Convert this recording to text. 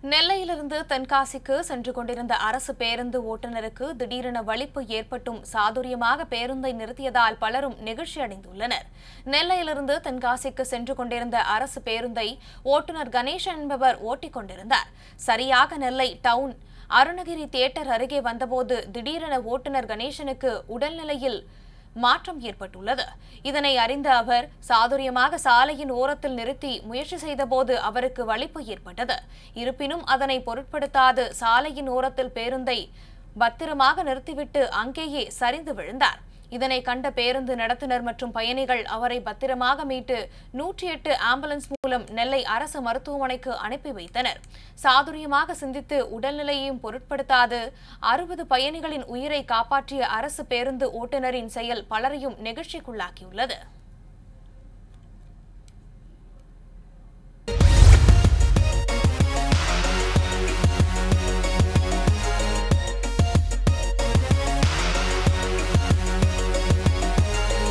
நெல்லையிலிருந்து தென்காசிக்கு சென்று கொண்டிருந்த அரசு பேருந்து ஓட்டுநருக்கு திடீரென வலிப்பு ஏற்பட்டும் சாதுரியமாக பேருந்தை நிறுத்தியதால் பலரும் நெகிழ்ச்சி அடைந்துள்ளனர் நெல்லையிலிருந்து தென்காசிக்கு சென்று கொண்டிருந்த அரசு பேருந்தை ஓட்டுநர் கணேசன் என்பவர் ஓட்டிக் கொண்டிருந்தார் சரியாக நெல்லை டவுன் அருணகிரி தியேட்டர் அருகே வந்தபோது திடீரென ஓட்டுநர் கணேசனுக்கு உடல்நிலையில் மாற்றம் ஏற்பட்டுள்ளது இதனை அறிந்த அவர் சாதுரியமாக சாலையின் ஓரத்தில் நிறுத்தி முயற்சி செய்தபோது அவருக்கு வலிப்பு ஏற்பட்டது இருப்பினும் அதனை பொருட்படுத்தாது சாலையின் ஓரத்தில் பேருந்தை பத்திரமாக நிறுத்திவிட்டு அங்கேயே சரிந்து விழுந்தார் இதனை கண்ட பேருந்து நடத்துனர் மற்றும் பயணிகள் அவரை பத்திரமாக மீட்டு நூற்றி எட்டு ஆம்புலன்ஸ் மூலம் நெல்லை அரசு மருத்துவமனைக்கு அனுப்பி வைத்தனர் சாதுரியமாக சிந்தித்து உடல்நிலையையும் பொருட்படுத்தாது அறுபது பயணிகளின் உயிரை காப்பாற்றிய அரசு பேருந்து ஓட்டுநரின் செயல் பலரையும் நெகிழ்ச்சிக்குள்ளாக்கியுள்ளது